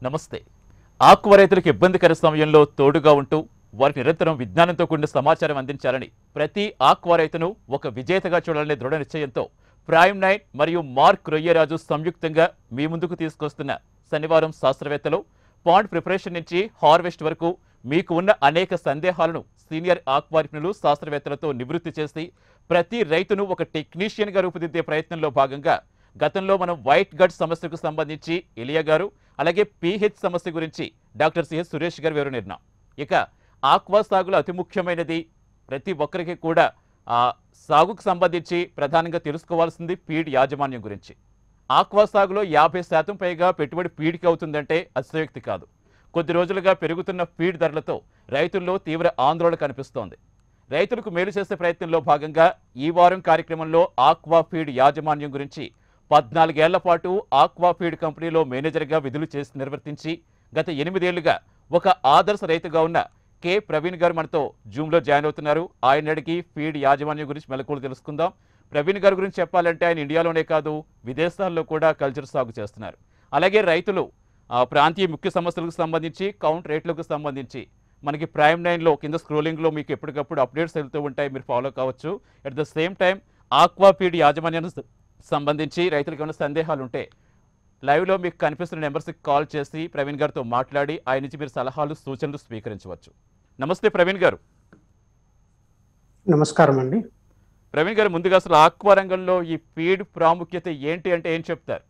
నమస్తే ఆకువ రైతులకు ఇబ్బందికర సమయంలో తోడుగా ఉంటూ వారికి నిరంతరం విజ్ఞానంతో కూడిన సమాచారం అందించాలని ప్రతి ఆక్వా రైతును ఒక విజేతగా చూడాలనే దృఢ నిశ్చయంతో ప్రైమ్ నైన్ మరియు మార్క్ రొయ్యరాజు సంయుక్తంగా మీ ముందుకు తీసుకొస్తున్న శనివారం శాస్త్రవేత్తలు పాండ్ ప్రిపరేషన్ నుంచి హార్వెస్ట్ వరకు మీకు ఉన్న అనేక సందేహాలను సీనియర్ ఆక్వా నిపుణులు శాస్త్రవేత్తలతో నివృత్తి చేసి ప్రతి రైతును ఒక టెక్నీషియన్గా రూపుదిద్దే ప్రయత్నంలో భాగంగా గతంలో మనం వైట్ గట్ సమస్యకు సంబంధించి ఎలియా గారు అలాగే పీహెచ్ సమస్య గురించి డాక్టర్ సిహెచ్ సురేష్ గారు వివరణిన్నాం ఇక ఆక్వా సాగులో అతి ముఖ్యమైనది ప్రతి ఒక్కరికి కూడా ఆ సాగుకు సంబంధించి ప్రధానంగా తెలుసుకోవాల్సింది ఫీడ్ యాజమాన్యం గురించి ఆక్వా సాగులో యాభై శాతం పైగా పెట్టుబడి ఫీడ్కి అవుతుందంటే అతిశయోక్తి కాదు కొద్ది రోజులుగా పెరుగుతున్న ఫీడ్ ధరలతో రైతుల్లో తీవ్ర ఆందోళన కనిపిస్తోంది రైతులకు మేలు చేసే ప్రయత్నంలో భాగంగా ఈ వారం కార్యక్రమంలో ఆక్వా ఫీడ్ యాజమాన్యం గురించి పద్నాలుగేళ్ల పాటు ఆక్వా ఫీడ్ కంపెనీలో మేనేజర్గా విధులు చేసి నిర్వర్తించి గత ఎనిమిదేళ్లుగా ఒక ఆదర్శ రైతుగా ఉన్న కె ప్రవీణ్ గారు మనతో జూమ్లో జాయిన్ అవుతున్నారు ఆయన అడిగి ఫీడ్ యాజమాన్యం గురించి మెలకువలు తెలుసుకుందాం ప్రవీణ్ గారి గురించి చెప్పాలంటే ఆయన ఇండియాలోనే కాదు విదేశాల్లో కూడా కల్చర్ సాగు చేస్తున్నారు అలాగే రైతులు ఆ, ప్రాంతీయ ముఖ్య సమస్యలకు సంబంధించి కౌంట్ రేట్లకు సంబంధించి మనకి ప్రైమ్ నైన్లో కింద స్క్రోలింగ్లో మీకు ఎప్పటికప్పుడు అప్డేట్స్ వెళ్తూ ఉంటాయి మీరు ఫాలో కావచ్చు at the same time aqua feed యాజమాన్యానికి స- సంబంధించి రైతులకు ఏమైనా సందేహాలు ఉంటే లైవ్లో మీకు కనిపిస్తున్న నెంబర్స్కి కాల్ చేసి ప్రవీణ్ గారితో మాట్లాడి ఆయన నుంచి మీరు సలహాలు సూచనలు స్వీకరించవచ్చు నమస్తే ప్రవీణ్ గారు నమస్కారం అండి ప్రవీణ్ గారు ముందుగా అసలు ఆక్వా రంగంలో ఈ ఫీడ్ ప్రాముఖ్యత ఏంటి అంటే ఏం చెప్తారు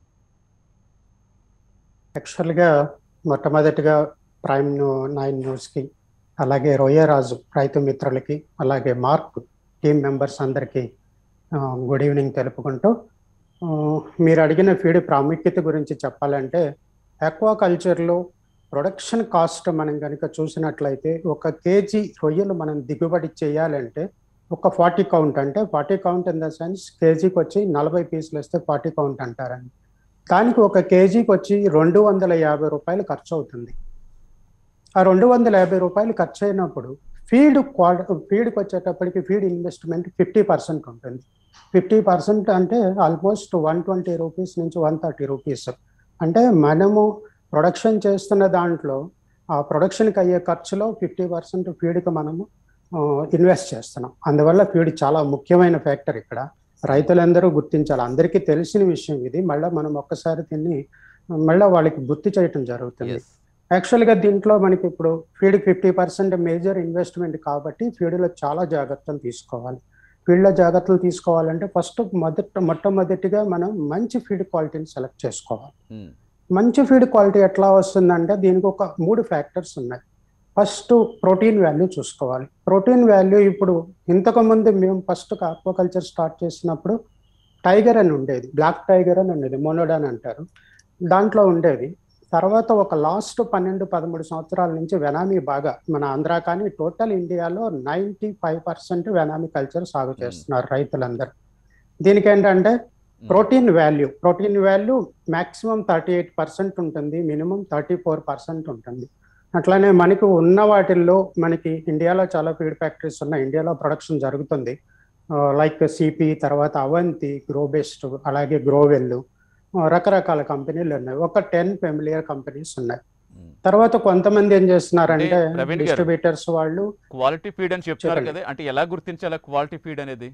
యాక్చువల్గా మొట్టమొదటిగా ప్రైమ్ న్యూ- నైన్ న్యూస్కి అలాగే రొయ్యరాజు రైతు మిత్రులకి అలాగే మార్క్ టీం మెంబర్స్ అందరికీ ఆ, గుడ్ ఈవినింగ్ తెలుపుకుంటూ ఆ, మీరు అడిగిన ఫీడ్ ప్రాముఖ్యత గురించి చెప్పాలంటే ఆక్వాకల్చర్లో ప్రొడక్షన్ కాస్ట్ మనం కనుక చూసినట్లయితే ఒక కేజీ రొయ్యలు మనం దిగుబడి చేయాలంటే ఒక ఫార్టీ కౌంట్ అంటే forty count in the sense కేజీకి వచ్చి నలభై పీసులు వస్తే ఫార్టీ కౌంట్ అంటారండి దానికి ఒక కేజీకి వచ్చి రెండు వందల యాభై రూపాయలు ఖర్చు అవుతుంది ఆ రెండు వందల యాభై రూపాయలు ఖర్చు అయినప్పుడు ఫీడ్ క్వాల్ ఫీడ్కి వచ్చేటప్పటికి ఫీడ్ ఇన్వెస్ట్మెంట్ ఫిఫ్టీ పర్సెంట్ ఉంటుంది ఫిఫ్టీ పర్సెంట్ అంటే ఆల్మోస్ట్ వన్ ట్వంటీ రూపీస్ నుంచి వన్ థర్టీ రూపీస్ అంటే మనము ప్రొడక్షన్ చేస్తున్న దాంట్లో ఆ ప్రొడక్షన్కి అయ్యే ఖర్చులో ఫిఫ్టీ పర్సెంట్ ఫీడ్కి మనము ఇన్వెస్ట్ చేస్తున్నాం అందువల్ల ఫీడ్ చాలా ముఖ్యమైన ఫ్యాక్టర్ ఇక్కడ రైతులందరూ గుర్తించాలి అందరికీ తెలిసిన విషయం ఇది మళ్ళీ మనం ఒక్కసారి దీన్ని మళ్ళీ వాళ్ళకి గుర్తు చేయటం జరుగుతుంది ఎస్ యాక్చువల్గా దీంట్లో మనకి ఇప్పుడు feed fifty percent major investment కాబట్టి ఫీడ్లో చాలా జాగ్రత్తలు తీసుకోవాలి ఫీల్డ్లో జాగ్రత్తలు తీసుకోవాలంటే ఫస్ట్ మొదట మొట్టమొదటిగా మనం మంచి ఫీడ్ క్వాలిటీని సెలెక్ట్ చేసుకోవాలి మంచి ఫీడ్ క్వాలిటీ ఎట్లా వస్తుందంటే దీనికి ఒక మూడు ఫ్యాక్టర్స్ ఉన్నాయి ఫస్ట్ ప్రోటీన్ వాల్యూ చూసుకోవాలి ప్రోటీన్ వాల్యూ ఇప్పుడు ఇంతకుముందు మేము ఫస్ట్ ఆక్వాకల్చర్ స్టార్ట్ చేసినప్పుడు టైగర్ అని ఉండేది బ్లాక్ టైగర్ అని ఉండేది మోనోడాన్ అంటారు దాంట్లో ఉండేది తర్వాత ఒక లాస్ట్ పన్నెండు పదమూడు సంవత్సరాల నుంచి వెనామీ బాగా మన ఆంధ్ర కానీ టోటల్ ఇండియాలో ninety five percent vannamei culture సాగు చేస్తున్నారు రైతులందరూ దీనికి ఏంటంటే protein value protein value maximum thirty eight percent ఉంటుంది మినిమం థర్టీ ఫోర్ పర్సెంట్ ఉంటుంది అట్లానే మనకు ఉన్న వాటిల్లో మనకి ఇండియాలో చాలా ఫీడ్ ఫ్యాక్టరీస్ ఉన్నాయి ఇండియాలో ప్రొడక్షన్ జరుగుతుంది లైక్ సిపి తర్వాత అవంతి గ్రోబెస్ట్ అలాగే గ్రోవెల్ రకరకాల కంపెనీలు ఉన్నాయి ఒక టెన్ ఫెమిలియర్ కంపెనీస్ ఉన్నాయి తర్వాత కొంతమంది ఏం చేస్తున్నారంటే అంటే ప్రవీణ్ గారు- డిస్ట్రిబ్యూటర్స్ వాళ్ళు క్వాలిటీ ఫీడ్ అని చెప్తున్నారు చెప్పండి. కదా అంటే ఎలా గుర్తించాలా క్వాలిటీ ఫీడ్ అనేది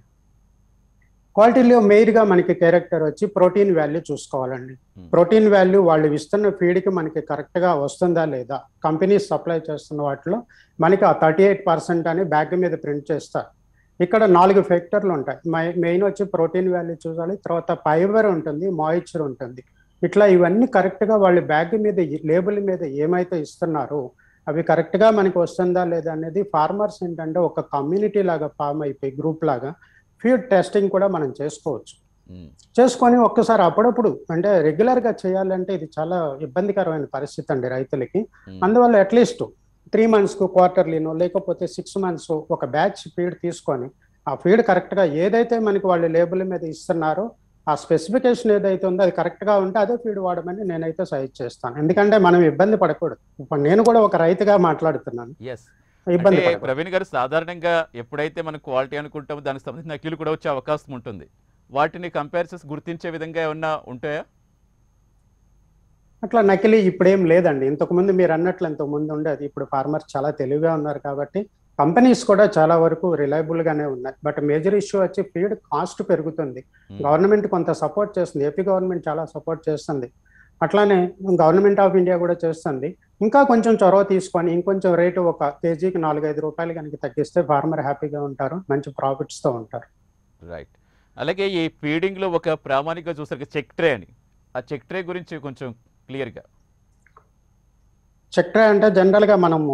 క్వాలిటీలో మెయిన్ గా మనకి క్యారెక్టర్ వచ్చి ప్రోటీన్ వాల్యూ చూసుకోవాలండి Hmm. ప్రోటీన్ వాల్యూ వాళ్ళు ఇస్తున్న ఫీడ్ కి మనకి కరెక్ట్ గా వస్తుందా లేదా కంపెనీస్ సప్లై చేస్తున్న వాటిలో మనకి ఆ థర్టీ ఎయిట్ పర్సెంట్ అని బ్యాగ్ మీద ప్రింట్ చేస్తారు ఇక్కడ నాలుగు ఫ్యాక్టర్లు ఉంటాయి మెయిన్ వచ్చి ప్రోటీన్ వాల్యూ చూడాలి తర్వాత ఫైబర్ ఉంటుంది మాయిశ్చర్ ఉంటుంది ఇట్లా ఇవన్నీ కరెక్ట్ గా వాళ్ళు బ్యాగ్ మీద లేబుల్ మీద ఏమైతే ఇస్తున్నారో అవి కరెక్ట్ గా మనకి వస్తుందా లేదా అనేది ఫార్మర్స్ ఏంటంటే ఒక కమ్యూనిటీ లాగా ఫామ్ అయిపోయి గ్రూప్ లాగా ఫీడ్ టెస్టింగ్ కూడా మనం చేసుకోవచ్చు ఉమ్, చేసుకొని ఒక్కసారి అప్పుడప్పుడు అంటే రెగ్యులర్ గా చేయాలంటే ఇది చాలా ఇబ్బందికరమైన పరిస్థితి అండి రైతులకి ఉమ్, అందువల్ల అట్లీస్ట్ త్రీ మంత్స్ కు క్వార్టర్లీనో లేకపోతే సిక్స్ మంత్స్ ఒక బ్యాచ్ ఫీడ్ తీసుకొని ఆ ఫీడ్ కరెక్ట్ గా ఏదైతే మనకి వాళ్ళు లేబుల్ మీద ఇస్తున్నారో ఆ స్పెసిఫికేషన్ ఏదైతే ఉందో అది కరెక్ట్ గా ఉంటే అదే ఫీడ్ వాడమని నేనైతే సజెస్ట్ చేస్తాను ఎందుకంటే మనం ఇబ్బంది పడకూడదు ఇప్పుడు నేను కూడా ఒక రైతుగా మాట్లాడుతున్నాను yes. ఇబ్బంది అంటే పడకూడదు ప్రవీణ్ గారు సాధారణంగా ఎప్పుడైతే మనం క్వాలిటీ అనుకుంటామో దానికి సంబంధించిన నకిలు కూడా వచ్చే అవకాశం ఉంటుంది వాటిని కంపారిజన్స్ గుర్తించే విధంగా ఏమన్నా ఉంటాయా అట్లా నకిలీ ఇప్పుడేం లేదండి ఇంతకుముందు మీరు అన్నట్లు ఇంతకుముందు ఉండేది ఇప్పుడు ఫార్మర్స్ చాలా తెలివిగా ఉన్నారు కాబట్టి కంపెనీస్ కూడా చాలా వరకు రిలయబుల్ గానే ఉన్నాయి బట్ మేజర్ ఇష్యూ వచ్చి ఫీడ్ కాస్ట్ పెరుగుతుంది Hmm. గవర్నమెంట్ కొంత సపోర్ట్ చేస్తుంది ఏపీ గవర్నమెంట్ చాలా సపోర్ట్ చేస్తుంది అట్లానే గవర్నమెంట్ ఆఫ్ ఇండియా కూడా చేస్తుంది ఇంకా కొంచెం చొరవ తీసుకొని ఇంకొంచెం రేటు ఒక కేజీకి నాలుగైదు రూపాయలు కనుక తగ్గిస్తే ఫార్మర్ హ్యాపీగా ఉంటారు మంచి ప్రాఫిట్స్ తో ఉంటారు రైట్ అలాగే ఈ ఫీడింగ్ లో ఒక ప్రామాణికంగా చూసరికి చెక్ ట్రే అని ఆ చెక్ ట్రే గురించి కొంచెం క్లియర్ గా చక్ర అంటే జనరల్ గా మనము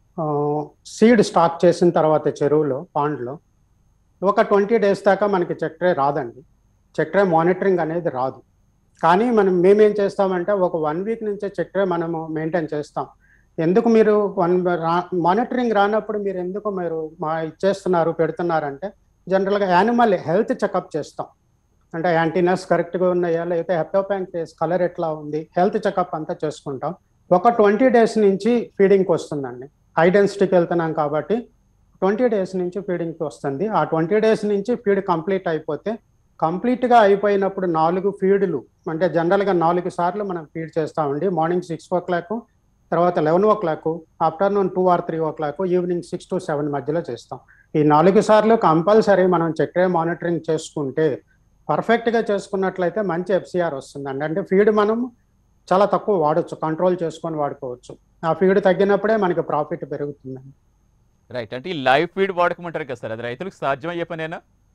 సీడ్ స్టాక్ చేసిన తర్వాత చెరువులో పాండ్లో ఒక ట్వంటీ డేస్ దాకా మనకి చక్రే రాదండి చక్రే మానిటరింగ్ అనేది రాదు కానీ మనం మేమేం చేస్తామంటే ఒక వన్ వీక్ నుంచే చక్రే మనము మెయింటైన్ చేస్తాం ఎందుకు మీరు వన్ మానిటరింగ్ రానప్పుడు మీరు ఎందుకు మీరు మా ఇచ్చేస్తున్నారు పెడుతున్నారంటే జనరల్గా యానిమల్ హెల్త్ చెకప్ చేస్తాం అంటే యాంటీనస్ కరెక్ట్గా ఉన్నాయా లేకపోతే హెప్టోపాంక్రేస్ కలర్ ఎట్లా ఉంది హెల్త్ చెకప్ అంతా చేసుకుంటాం ఒక ట్వంటీ డేస్ నుంచి ఫీడింగ్కి వస్తుందండి హై డెన్సిటీకి వెళ్తున్నాం కాబట్టి ట్వంటీ డేస్ నుంచి ఫీడింగ్కి వస్తుంది ఆ ట్వంటీ డేస్ నుంచి ఫీడ్ కంప్లీట్ అయిపోతే కంప్లీట్గా అయిపోయినప్పుడు నాలుగు ఫీడ్లు అంటే జనరల్గా నాలుగు సార్లు మనం ఫీడ్ చేస్తామండి మార్నింగ్ సిక్స్ ఓ క్లాక్ తర్వాత eleven o'clock afternoon two or three o'clock evening six to seven మధ్యలో చేస్తాం ఈ నాలుగు సార్లు కంపల్సరీ మనం చక్రే మానిటరింగ్ చేసుకుంటే పర్ఫెక్ట్గా చేసుకున్నట్లయితే మంచి ఎఫ్సిఆర్ వస్తుందండి అంటే ఫీడ్ మనం చాలా తక్కువ వాడచ్చు కంట్రోల్ చేసుకొని వాడుకోవచ్చు ఆ ఫీడ్ తగ్గినప్పుడే మనకి ప్రాఫిట్ పెరుగుతుందండి రైట్ అంటే ఈ లైవ్ ఫీడ్ వాడకమంటారు కదా సార్ అది రైతులకు సాధ్యమయ్యే పనేనా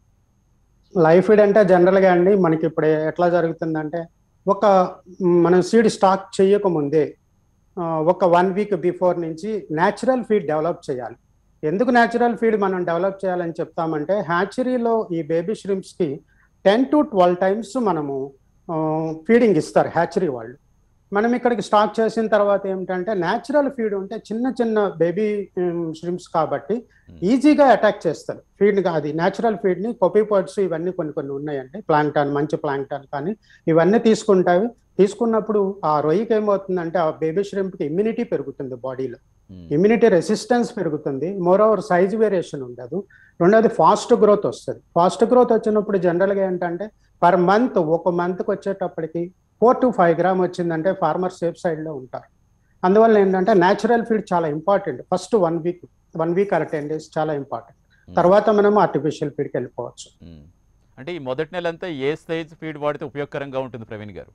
లైఫ్ ఫీడ్ అంటే జనరల్గా అండి మనకి ఇప్పుడు ఎట్లా జరుగుతుందంటే ఒక మ్, మనం సీడ్ స్టాక్ చేయకముందే ఆ, ఒక వన్ వీక్ బిఫోర్ నుంచి న్యాచురల్ ఫీడ్ డెవలప్ చేయాలి ఎందుకు న్యాచురల్ ఫీడ్ మనం డెవలప్ చేయాలని చెప్తామంటే హ్యాచరీలో ఈ బేబీ కి టెన్ టు ట్వెల్వ్ టైమ్స్ మనము ఫీడింగ్ ఇస్తారు హ్యాచరీ వాళ్ళు మనం ఇక్కడికి స్టాక్ చేసిన తర్వాత ఏమిటంటే న్యాచురల్ ఫీడ్ ఉంటే చిన్న చిన్న బేబీ ష్రిమ్స్ కాబట్టి ఈజీగా అటాక్ చేస్తారు ఫీడ్ అది న్యాచురల్ ఫీడ్ ని కొపీపర్డ్స్ ఇవన్నీ కొన్ని కొన్ని ఉన్నాయండి ప్లాంటాన్ మంచి ప్లాంటాన్ కానీ ఇవన్నీ తీసుకుంటావి తీసుకున్నప్పుడు ఆ రొయ్యకి ఏమవుతుందంటే ఆ బేబీ కి ఇమ్యూనిటీ పెరుగుతుంది బాడీలో ఉమ్, ఇమ్యూనిటీ రెసిస్టెన్స్ పెరుగుతుంది మోర్ ఓవర్ సైజ్ వేరియేషన్ ఉండదు రెండోది ఫాస్ట్ గ్రోత్ వస్తుంది ఫాస్ట్ గ్రోత్ వచ్చినప్పుడు జనరల్గా ఏంటంటే పర్ మంత్ ఒక మంత్కి వచ్చేటప్పటికి ఫోర్ టు ఫైవ్ గ్రామ్ వచ్చిందంటే ఫార్మర్ సేఫ్ సైడ్లో ఉంటారు అందువల్ల ఏంటంటే న్యాచురల్ ఫీడ్ చాలా important first one week one week or ten days చాలా ఇంపార్టెంట్ ఉమ్, తర్వాత మనం ఆర్టిఫిషియల్ ఫీడ్కి వెళ్ళిపోవచ్చు ఉమ్. అంటే ఈ మొదటి నెల అంతా ఏ సైజ్ ఫీడ్ వాడితే ఉపయోగకరంగా ఉంటుంది ప్రవీణ్ గారు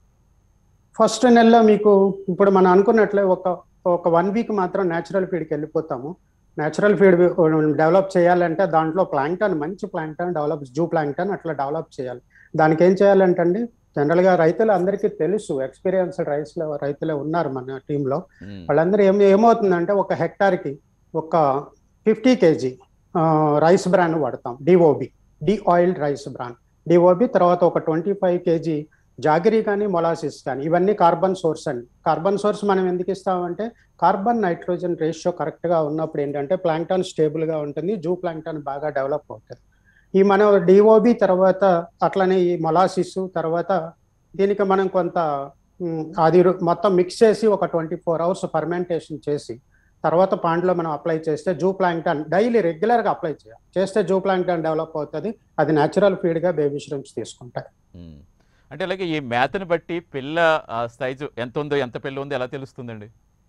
ఫస్ట్ నెలలో మీకు ఇప్పుడు మనం అనుకున్నట్లే ఒక ఒక వన్ వీక్ మాత్రం న్యాచురల్ ఫీడ్కి వెళ్ళిపోతాము న్యాచురల్ ఫీడ్ డెవలప్ చేయాలంటే దాంట్లో ప్లాంక్టన్ మంచి ప్లాంక్టన్ డెవలప్ జూ ప్లాంక్టన్ అట్లా డెవలప్ చేయాలి దానికి ఏం చేయాలంటే అండి జనరల్గా రైతులు అందరికీ తెలుసు ఎక్స్పీరియన్స్డ్ రైస్లో రైతులే ఉన్నారు మన టీంలో ఉమ్, వాళ్ళందరూ ఏం ఏమవుతుందంటే ఒక హెక్టార్కి ఒక ఫిఫ్టీ కేజీ రైస్ బ్రాన్ వాడతాం DOB D oil rice bran DOB తర్వాత ఒక ట్వంటీ ఫైవ్ కేజీ జాగిరీ కానీ మొలాసిస్ కానీ ఇవన్నీ కార్బన్ సోర్స్ అండి కార్బన్ సోర్స్ మనం ఎందుకు ఇస్తామంటే కార్బన్ నైట్రోజన్ రేషియో కరెక్ట్గా ఉన్నప్పుడు ఏంటంటే ప్లాంక్టాన్ స్టేబుల్గా ఉంటుంది జూ ప్లాంక్టాన్ బాగా డెవలప్ అవుతుంది ఈ మనం డిఓబి తర్వాత అట్లనే ఈ మొలాసిస్ తర్వాత దీనికి మనం కొంత మ్, అది రు- మొత్తం మిక్స్ చేసి ఒక ట్వంటీ ఫోర్ అవర్స్ ఫర్మెంటేషన్ చేసి తర్వాత పాండ్లో మనం అప్లై చేస్తే జూ ప్లాంక్టన్ డైలీ రెగ్యులర్గా అప్లై చేయాలి చేస్తే జూ ప్లాంక్టన్ డెవలప్ అవుతుంది అది న్యాచురల్ ఫీడ్గా బేబీ ష్రిమ్స్ తీసుకుంటాయి ఉమ్. అంటే అలాగే ఈ మేతను బట్టి పిల్ల సైజు ఎంత ఉందో ఎంత పిల్ల ఉందో ఎలా తెలుస్తుందండి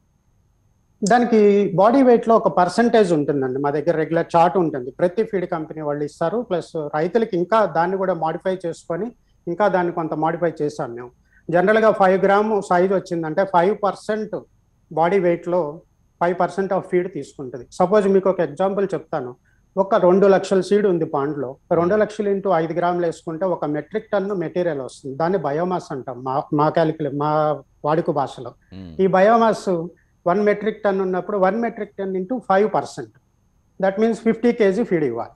దానికి బాడీ వెయిట్ లో ఒక పర్సంటేజ్ ఉంటుందండి మా దగ్గర రెగ్యులర్ చార్ట్ ఉంటుంది ప్రతి ఫీడ్ కంపెనీ వాళ్ళు ఇస్తారు ప్లస్ రైతులకి ఇంకా దాన్ని కూడా మాడిఫై చేసుకొని ఇంకా దాన్ని కొంత మాడిఫై చేశాం మేము జనరల్ గా ఫైవ్ గ్రామ్ సైజ్ వచ్చిందంటే ఫైవ్ పర్సెంట్ బాడీ వెయిట్ లో ఫైవ్ పర్సెంట్ ఆఫ్ ఫీడ్ తీసుకుంటుంది సపోజ్ మీకు ఒక ఎగ్జాంపుల్ చెప్తాను ఒక రెండు లక్షల సీడ్ ఉంది పాండ్లో రెండు లక్షలు ఇంటూ ఐదు గ్రాములు వేసుకుంటే ఒక మెట్రిక్ టన్ను మెటీరియల్ వస్తుంది దాన్ని బయోమాస్ అంటాం మా మా క్యాలిక్యులే మా వాడుక భాషలో ఉమ్, ఈ బయోమాస్ వన్ మెట్రిక్ టన్ ఉన్నప్పుడు one metric ton into five percent that means fifty kg feed ఇవ్వాలి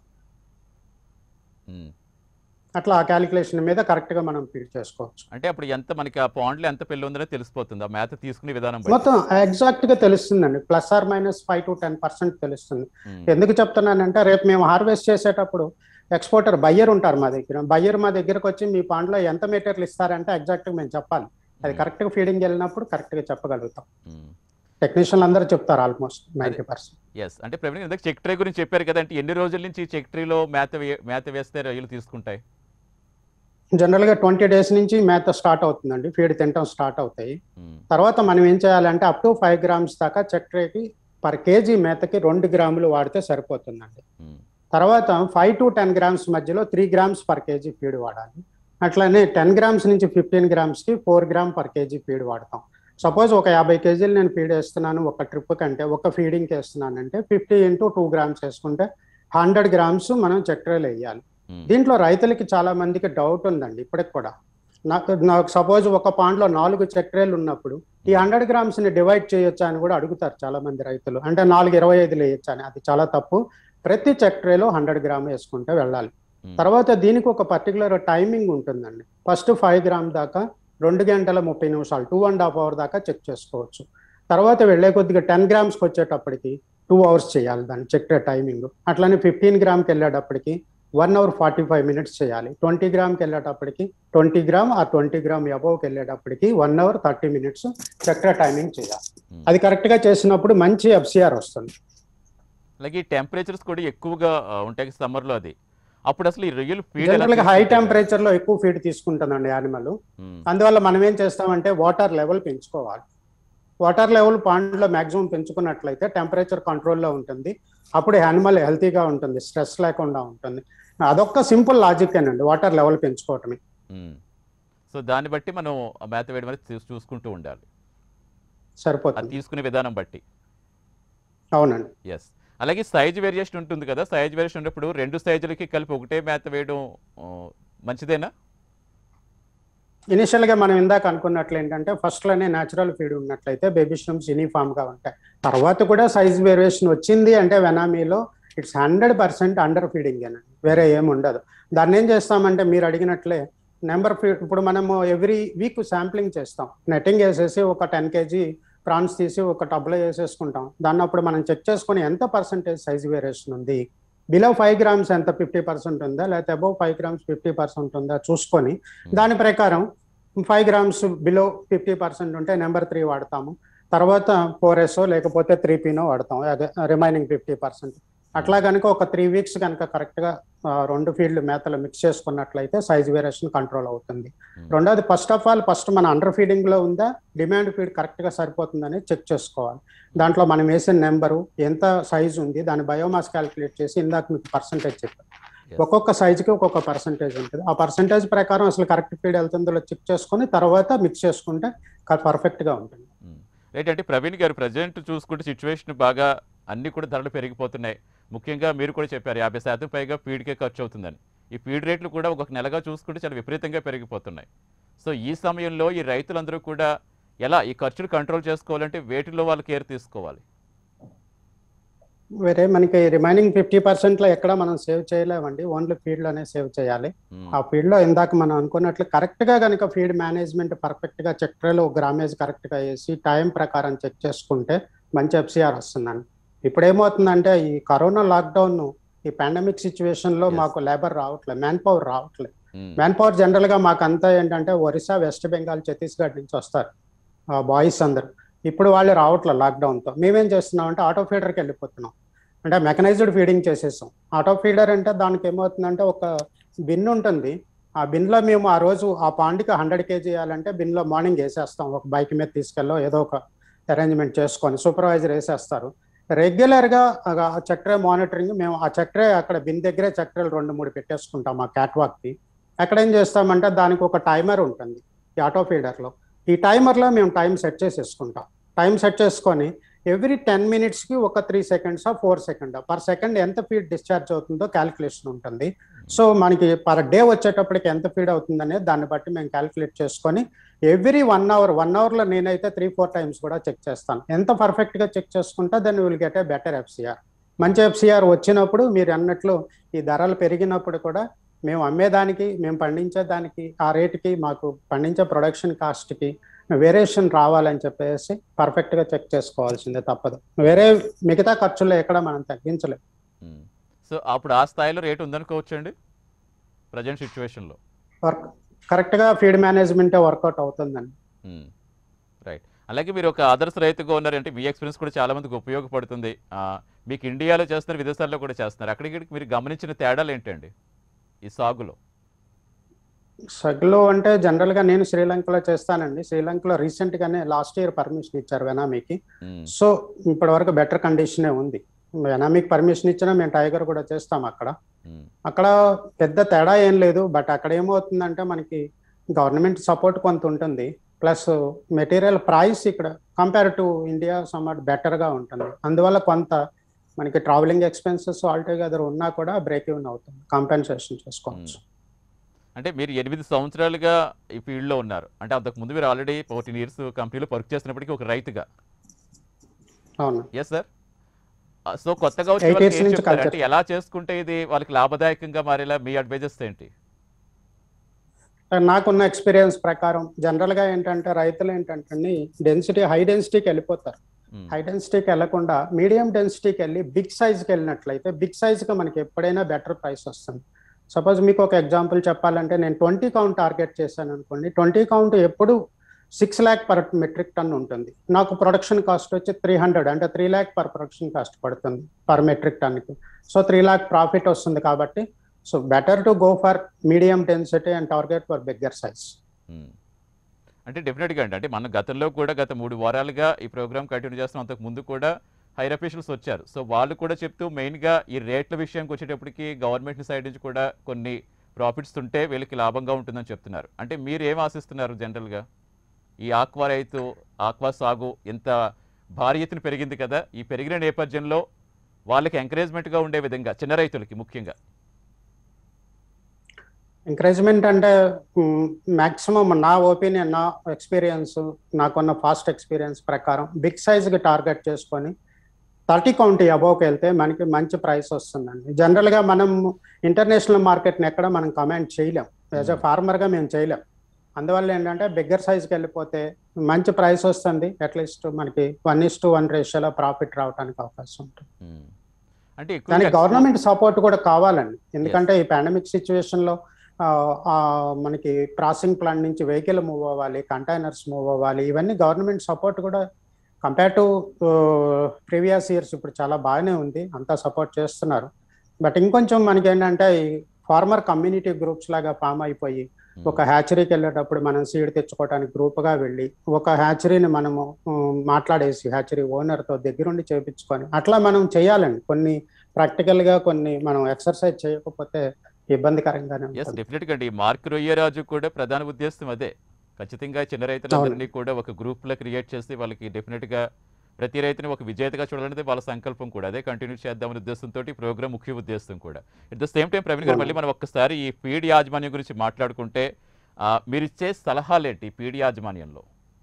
ఉమ్. అట్లా ఆ క్యాలిక్యులేషన్ మీద కరెక్ట్ గా మనం ఫీడ్ చేసుకోవచ్చు అంటే అప్పుడు ఎంత మనకి ఆ పాండ్లో ఎంత పిల్ల ఉందో తెలిసిపోతుంది ఆ మేత తీసుకునే విధానం బట్టి మొత్తం ఎగ్జాక్ట్ గా తెలుస్తుందండి plus or minus five to ten percent తెలుస్తుంది ఉమ్, ఎందుకు చెప్తున్నానంటే రేపు మేము హార్వెస్ట్ చేసేటప్పుడు ఎక్స్పోర్టర్ బయ్యర్ ఉంటారు మా దగ్గర బయ్యర్ మా దగ్గరకు వచ్చి మీ పాండ్లో ఎంత మెటీరియల్ ఇస్తారంటే ఎగ్జాక్ట్ గా మేము చెప్పాలి అది ఉమ్, కరెక్ట్ గా ఫీడింగ్ వెళ్ళినప్పుడు కరెక్ట్ గా చెప్పగలుగుతాం ఉమ్. టెక్నీషియన్లు అందరూ చెప్తారు ఆల్మోస్ట్ నైంటీ పర్సెంట్ ఎస్ అంటే ప్రవీణ్ ఇందాక చెక్ ట్రే గురించి చెప్పారు కదా అంటే ఎన్ని రోజుల నుంచి ఈ చెక్ ట్రీలో మేత వే- మేత వేస్తే రొయ్యలు తీసుకుంటాయి జనరల్గా ట్వంటీ డేస్ నుంచి మేత స్టార్ట్ అవుతుందండి ఫీడ్ తినటం స్టార్ట్ అవుతాయి ఉమ్, తర్వాత మనం ఏం చేయాలంటే అప్ టు ఫైవ్ గ్రామ్స్ దాకా చక్కెరకి పర్ కేజీ మేతకి రెండు గ్రాములు వాడితే సరిపోతుందండి ఉమ్, తర్వాత ఫైవ్ టు టెన్ గ్రామ్స్ మధ్యలో three grams per kg feed వాడాలి అట్లానే టెన్ గ్రామ్స్ నుంచి ఫిఫ్టీన్ గ్రామ్స్కి four gram per kg feed వాడతాం సపోజ్ ఒక యాభై కేజీలు నేను ఫీడ్ వేస్తున్నాను ఒక ట్రిప్ కంటే ఒక ఫీడింగ్కి వేస్తున్నానంటే ఫిఫ్టీ ఇంటూ టూ గ్రామ్స్ వేసుకుంటే హండ్రెడ్ గ్రామ్స్ మనం చక్కెరలు వేయాలి ఉమ్, దీంట్లో రైతులకి చాలా మందికి డౌట్ ఉందండి ఇప్పటికి కూడా నాకు నాకు సపోజ్ ఒక పాండ్లో నాలుగు చక్కెరలు ఉన్నప్పుడు ఈ హండ్రెడ్ గ్రామ్స్ ని డివైడ్ చేయొచ్చా అని కూడా అడుగుతారు చాలా మంది రైతులు అంటే నాలుగు ఇరవై ఐదులు వేయొచ్చా అని అది చాలా తప్పు ప్రతి చక్కెరలో హండ్రెడ్ గ్రామ్ వేసుకుంటే వెళ్ళాలి ఉమ్, తర్వాత దీనికి ఒక పర్టికులర్ టైమింగ్ ఉంటుందండి ఫస్ట్ ఫైవ్ గ్రామ్ దాకా రెండు గంటల ముప్పై నిమిషాలు టూ అండ్ హాఫ్ అవర్ దాకా చెక్ చేసుకోవచ్చు తర్వాత వెళ్ళే కొద్దిగా టెన్ గ్రామ్స్కి వచ్చేటప్పటికి టూ అవర్స్ చేయాలి దాన్ని చక్కెర టైమింగ్ అట్లానే ఫిఫ్టీన్ గ్రామ్కి వెళ్ళేటప్పటికి one hour forty five minutes చేయాలి ట్వంటీ గ్రామ్కి వెళ్ళేటప్పటికి ట్వంటీ గ్రామ్ ఆ ట్వంటీ గ్రామ్ అబవ్కి వెళ్ళేటప్పటికి వన్ అవర్ థర్టీ మినిట్స్ చక్కెర టైమింగ్ చేయాలి ఉమ్. అది కరెక్ట్గా చేసినప్పుడు మంచి ఎఫ్సిఆర్ వస్తుంది అలాగే ఈ టెంపరేచర్స్ కూడా ఎక్కువగా ఆ, ఉంటాయి సమ్మర్లో అది అప్పుడు అసలు ఈ రొయ్యలు ఫీడ్ జనరల్గా హై టెంపరేచర్ లో ఎక్కువ ఫీడ్ తీసుకుంటుందండి యానిమల్ అందువల్ల మనం ఏం చేస్తామంటే వాటర్ లెవెల్ పెంచుకోవాలి వాటర్ లెవెల్ పాండ్లో మాక్సిమం పెంచుకున్నట్లయితే టెంపరేచర్ కంట్రోల్లో ఉంటుంది అప్పుడు యానిమల్ హెల్తీగా ఉంటుంది స్ట్రెస్ లేకుండా ఉంటుంది అదొక్క సింపుల్ లాజిక్ అండి వాటర్ లెవెల్ పెంచుకోవటమే సో దాన్ని బట్టి మనం ఆ మేత వేయడం అనేది చూ- చూసుకుంటూ ఉండాలి అది సరిపోతుంది తీసుకునే విధానం బట్టి అవునండి ఎస్ అలాగే సైజ్ వేరియేషన్ ఉంటుంది కదా సైజ్ వేరియేషన్ ఉన్నప్పుడు రెండు సైజులకి కలిపి ఒకటే మేత వేయడం ఆ, మంచిదేనా ఇనిషియల్ గా మనం ఇందాక అనుకున్నట్లు ఏంటంటే ఫస్ట్ లోనే న్యాచురల్ ఫీడ్ ఉన్నట్లయితే బేబీ స్ట్రమ్స్ యూనిఫామ్ గా ఉంటాయి తర్వాత కూడా సైజ్ వేరియేషన్ వచ్చింది అంటే వెనామీలో it's hundred percent under feeding అని వేరే ఏమి ఉండదు దాన్ని ఏం చేస్తామంటే మీరు అడిగినట్లే నెంబర్ ఫీడ్ ఇప్పుడు మనము ఎవ్రీ వీక్ శాంప్లింగ్ చేస్తాం నెట్టింగ్ వేసేసి ఒక టెన్ కేజీ ప్రాన్స్ తీసి ఒక టబ్లో వేసేసుకుంటాం దాన్ని అప్పుడు మనం చెక్ చేసుకొని ఎంత పర్సెంటేజ్ సైజ్ వేరియేషన్ ఉంది బిలో ఫైవ్ గ్రామ్స్ ఎంత ఫిఫ్టీ పర్సెంట్ ఉందా లేకపోతే above five grams fifty percent ఉందా చూసుకొని దాని ప్రకారం five grams below fifty percent ఉంటే నెంబర్ త్రీ వాడతాము తర్వాత ఫోర్ ఎస్ఓ లేకపోతే త్రీ పీనో వాడతాం రిమైనింగ్ ఫిఫ్టీ పర్సెంట్ అట్లా కనుక ఒక త్రీ వీక్స్ కనుక కరెక్ట్గా రెండు ఫీల్డ్ మేతలు మిక్స్ చేసుకున్నట్లయితే సైజ్ వేరియేషన్ కంట్రోల్ అవుతుంది Hmm. రెండోది ఫస్ట్ ఆఫ్ ఆల్ ఫస్ట్ మన అండర్ ఫీడింగ్ లో ఉందా డిమాండ్ ఫీడ్ కరెక్ట్ గా సరిపోతుందని చెక్ చేసుకోవాలి దాంట్లో మనం వేసిన నెంబరు ఎంత సైజ్ ఉంది దాని బయోమాస్ క్యాలిక్యులేట్ చేసి ఇందాక మీకు పర్సంటేజ్ చెప్పాను Yes. ఒక్కొక్క సైజుకి ఒక్కొక్క పర్సంటేజ్ ఉంటుంది ఆ పర్సంటేజ్ ప్రకారం అసలు కరెక్ట్ ఫీడ్ వెళ్తుందో చెక్ చేసుకొని తర్వాత మిక్స్ చేసుకుంటే పర్ఫెక్ట్ గా ఉంటుంది రైట్ అంటే ప్రవీణ్ గారు ప్రజెంట్ చూసుకుంటే సిచ్యువేషన్ బాగా అన్ని కూడా ధరలు పెరిగిపోతున్నాయి ముఖ్యంగా మీరు కూడా చెప్పారు యాభై శాతం పైగా ఫీడ్కే ఖర్చు అవుతుందని ఈ ఫీడ్ రేట్లు కూడా ఒక నెలగా చూసుకుంటే చాలా విపరీతంగా పెరిగిపోతున్నాయి సో ఈ సమయంలో ఈ రైతులందరూ కూడా ఎలా ఈ ఖర్చులు కంట్రోల్ చేసుకోవాలంటే వేటిలో వాళ్ళు కేర్ తీసుకోవాలి వేరే మనకి రిమైనింగ్ ఫిఫ్టీ పర్సెంట్ లో ఎక్కడ మనం సేవ్ చేయలేమండి ఓన్లీ ఫీడ్ లోనే సేవ్ చేయాలి మ్మ్. ఆ ఫీడ్ లో ఇందాక మనం అనుకున్నట్లు కరెక్ట్ గా కనుక ఫీడ్ మేనేజ్మెంట్ పర్ఫెక్ట్ గా చక్కెరలో గ్రామేజ్ కరెక్ట్ గా వేసి టైం ప్రకారం చెక్ చేసుకుంటే మంచి ఎఫ్సిఆర్ వస్తుందండి ఇప్పుడు ఏమవుతుందంటే ఈ కరోనా లాక్డౌన్ ఈ పాండమిక్ సిచ్యువేషన్ లో Yes. మాకు లేబర్ రావట్లేదు మ్యాన్ పవర్ రావట్లేదు మ్మ్. మ్యాన్ పవర్ జనరల్ గా మాకు అంతా ఏంటంటే ఒరిస్సా వెస్ట్ బెంగాల్ ఛత్తీస్గఢ్ నుంచి వస్తారు బాయ్స్ అందరు ఇప్పుడు వాళ్ళు రావట్లేదు లాక్డౌన్ తో మేమేం చేస్తున్నాం అంటే ఆటో ఫీడర్కి వెళ్ళిపోతున్నాం అంటే మెకనైజ్డ్ ఫీడింగ్ చేసేసాం ఆటో ఫీడర్ అంటే దానికి ఏమవుతుందంటే ఒక బిన్ ఉంటుంది ఆ బిన్ లో మేము ఆ రోజు ఆ పాండ్కి హండ్రెడ్ కేజీ చేయాలంటే బిన్ లో మార్నింగ్ వేసేస్తాం ఒక బైక్ మీద తీసుకెళ్ళో ఏదో ఒక అరేంజ్మెంట్ చేసుకొని సూపర్వైజర్ వేసేస్తారు రెగ్యులర్ గా ఆ చక్కెర మానిటరింగ్ మేము ఆ చక్కెర అక్కడ బిన్ దగ్గరే చక్కెరలు రెండు మూడు పెట్టేసుకుంటాం ఆ క్యాట్ వాక్ కి అక్కడ ఏం చేస్తామంటే దానికి ఒక టైమర్ ఉంటుంది ఈ ఆటో ఫీడర్ లో ఈ టైమర్ లో మేము టైం సెట్ చేసేసుకుంటాం టైం సెట్ చేసుకొని ఎవ్రీ టెన్ మినిట్స్ కి ఒక three seconds four second per second ఎంత ఫీడ్ డిశ్చార్జ్ అవుతుందో క్యాలిక్యులేషన్ ఉంటుంది సో మనకి పర్ డే వచ్చేటప్పటికి ఎంత ఫీడ్ అవుతుంది అనేది దాన్ని బట్టి మేము క్యాలిక్యులేట్ చేసుకొని every one hour one hour లో నేనైతే త్రీ ఫోర్ టైమ్స్ కూడా చెక్ చేస్తాను ఎంత పర్ఫెక్ట్ గా చెక్ చేసుకుంటే then will get a better FCR మంచి ఎఫ్సిఆర్ వచ్చినప్పుడు మీరు అన్నట్లు ఈ ధరలు పెరిగినప్పుడు కూడా మేము అమ్మేదానికి మేము పండించేదానికి ఆ రేటుకి మాకు పండించే ప్రొడక్షన్ కాస్ట్కి వేరియేషన్ రావాలని చెప్పేసి పర్ఫెక్ట్ గా చెక్ చేసుకోవాల్సిందే తప్పదు వేరే మిగతా ఖర్చుల్లో ఎక్కడ మనం తగ్గించలేం మ్మ్. సో అప్పుడు ఆ స్థాయిలో రేటు ఉందనుకోవచ్చండి ప్రజెంట్ సిచ్యువేషన్లో వర్క్ కరెక్ట్ గా ఫీడ్ మేనేజ్మెంట్ వర్కౌట్ అవుతుందండి రైట్ అలాగే మీరు ఒక ఆదర్శ రైతుగా ఉన్నారంటే మీ ఎక్స్పీరియన్స్ కూడా చాలా మందికి ఉపయోగపడుతుంది ఆ, మీకు ఇండియాలో చేస్తున్నారు విదేశాల్లో కూడా చేస్తున్నారు అక్కడికి ఇక్కడికి మీరు గమనించిన తేడాలు ఏంటండి ఈ సాగులో సగ్లో అంటే జనరల్ గా నేను శ్రీలంకలో చేస్తానండి శ్రీలంకలో రీసెంట్ గానే లాస్ట్ ఇయర్ పర్మిషన్ ఇచ్చారు వెనామీకి ఉమ్, సో ఇప్పటి వరకు బెటర్ కండిషనే ఉంది వెనామీకి పర్మిషన్ ఇచ్చినా మేము టైగర్ కూడా చేస్తాం అక్కడ ఉమ్, అక్కడ పెద్ద తేడా ఏం లేదు బట్ అక్కడ ఏమవుతుందంటే మనకి గవర్నమెంట్ సపోర్ట్ కొంత ఉంటుంది ప్లస్ మెటీరియల్ ప్రైస్ ఇక్కడ compare to India somewhat better గా ఉంటుంది అందువల్ల కొంత మనకి ట్రావెలింగ్ ఎక్స్పెన్సెస్ ఆల్టుగెదర్ ఉన్నా కూడా బ్రేక్ ఈవెన్ అవుతుంది కాంపెన్సేషన్ చేసుకోవచ్చు అంటే మీరు ఎనిమిది సంవత్సరాలుగా ఈ ఫీల్డ్లో ఉన్నారు అంటే అంతకు ముందు మీరు ఆల్రెడీ ఫోర్టీన్ ఇయర్స్ కంపెనీలో వర్క్ చేస్తున్నప్పటికీ ఒక రైతుగా అవును ఎస్ సార్ సో కొత్తగా వచ్చే Eight వాళ్ళకి years ఏం నుంచి చెప్తారు? culture. అంటే ఎలా చేసుకుంటే ఇది వాళ్ళకి లాభదాయకంగా మారేలా మీ అడ్వైజెస్ ఏంటి నాకున్న ఎక్స్పీరియన్స్ ప్రకారం జనరల్ గా ఏంటంటే రైతులు ఏంటంటే డెన్సిటీ హై డెన్సిటీకి వెళ్ళిపోతారు ఉమ్, హై డెన్సిటీకి వెళ్లకుండా మీడియం డెన్సిటీకి వెళ్ళి బిగ్ సైజ్కి వెళ్ళినట్లయితే బిగ్ సైజ్కి మనకి ఎప్పుడైనా బెటర్ ప్రైస్ వస్తుంది సపోజ్ మీకు ఒక ఎగ్జాంపుల్ చెప్పాలంటే నేను ట్వంటీ కౌంట్ టార్గెట్ చేశాను అనుకోండి ట్వంటీ కౌంట్ ఎప్పుడు six lakh per metric ton ఉంటుంది నాకు ప్రొడక్షన్ కాస్ట్ వచ్చి త్రీ హండ్రెడ్ అంటే three lakh per production cost పడుతుంది పర్ మెట్రిక్ టన్కి సో త్రీ ల్యాక్ ప్రాఫిట్ వస్తుంది కాబట్టి so better to go for medium density and target for bigger size ఉమ్. అంటే డెఫినెట్గా అండి అంటే మన గతంలో కూడా గత మూడు వారాలుగా ఈ ప్రోగ్రామ్ కంటిన్యూ చేస్తున్నాం అంతకు ముందు కూడా హైర్ అఫీషియల్స్ వచ్చారు సో వాళ్ళు కూడా చెప్తూ మెయిన్గా ఈ రేట్ల విషయానికి వచ్చేటప్పటికి గవర్నమెంట్ సైడ్ నుంచి కూడా కొన్ని ప్రాఫిట్స్ ఉంటే వీళ్ళకి లాభంగా ఉంటుందని చెప్తున్నారు అంటే మీరు ఏం ఆశిస్తున్నారు జనరల్గా ఈ ఆక్వా రైతు ఆక్వా సాగు ఎంత భారీ ఎత్తున పెరిగింది కదా ఈ పెరిగిన నేపథ్యంలో వాళ్ళకి ఎంకరేజ్మెంట్గా ఉండే విధంగా చిన్న రైతులకి ముఖ్యంగా ఎంకరేజ్మెంట్ అంటే మాక్సిమం నా ఒపీనియన్ నా ఎక్స్పీరియన్స్ నాకున్న ఫాస్ట్ ఎక్స్పీరియన్స్ ప్రకారం బిగ్ సైజ్కి టార్గెట్ చేసుకొని థర్టీ కౌంటీ అబోవ్కి వెళ్తే మనకి మంచి ప్రైస్ వస్తుందండి జనరల్గా మనం ఇంటర్నేషనల్ మార్కెట్ని ఎక్కడ మనం కమాండ్ చేయలేం యాజ్ ఎ ఫార్మర్గా మేము చేయలేం అందువల్ల ఏంటంటే బిగ్గర్ సైజ్కి వెళ్ళిపోతే మంచి ప్రైస్ వస్తుంది అట్లీస్ట్ మనకి వన్ ఇస్ టు వన్ రేషియోలో ప్రాఫిట్ రావడానికి అవకాశం ఉంటుంది ఉమ్. అంటే దానికి ఎక్కువ గవర్నమెంట్ సపోర్ట్ కూడా కావాలండి ఎందుకంటే ఈ పాండమిక్ సిచ్యువేషన్ లో ఆ, ఆ, మనకి ప్రాసెసింగ్ ప్లాంట్ నుంచి వెహికల్ మూవ్ అవ్వాలి కంటైనర్స్ మూవ్ అవ్వాలి ఇవన్నీ గవర్నమెంట్ సపోర్ట్ కూడా కంపేర్ టు ప్రీవియస్ ఇయర్స్ ఇప్పుడు చాలా బాగానే ఉంది అంతా సపోర్ట్ చేస్తున్నారు బట్ ఇంకొంచెం మనకి ఏంటంటే ఈ ఫార్మర్ కమ్యూనిటీ గ్రూప్స్ లాగా ఫామ్ అయిపోయి ఒక హ్యాచరీకి వెళ్ళేటప్పుడు మనం సీడ్ తెచ్చుకోవడానికి గ్రూప్ గా వెళ్ళి ఒక హ్యాచరీని మనము ఉమ్, మాట్లాడేసి హ్యాచరీ ఓనర్ తో దగ్గరుండి చేపించుకొని అట్లా మనం చేయాలండి కొన్ని ప్రాక్టికల్ గా కొన్ని మనం ఎక్సర్సైజ్ చేయకపోతే ఇబ్బందికరంగానే ఎస్ ఉంటుంది డెఫినెట్గా అండి ఈ మార్క్ రొయ్యరాజు కూడా ప్రధాన ఉద్దేశం అదే ఖచ్చితంగా చిన్న రైతులందరినీ కూడా ఒక గ్రూప్లో క్రియేట్ చేసి వాళ్ళకి డెఫినెట్గా ప్రతి రైతుని ఒక విజేతగా చూడాలనేది వాళ్ళ సంకల్పం కూడా అదే కంటిన్యూ చేద్దామనే ఉద్దేశంతో ఈ ప్రోగ్రామ్ ముఖ్య ఉద్దేశం కూడా at the same time Praveen garu మళ్ళీ మనం ఒక్కసారి ఈ ఫీడ్ యాజమాన్యం గురించి మాట్లాడుకుంటే ఆ, మీరు ఇచ్చే సలహాలు ఏంటి ఫీడ్ యాజమాన్యంలో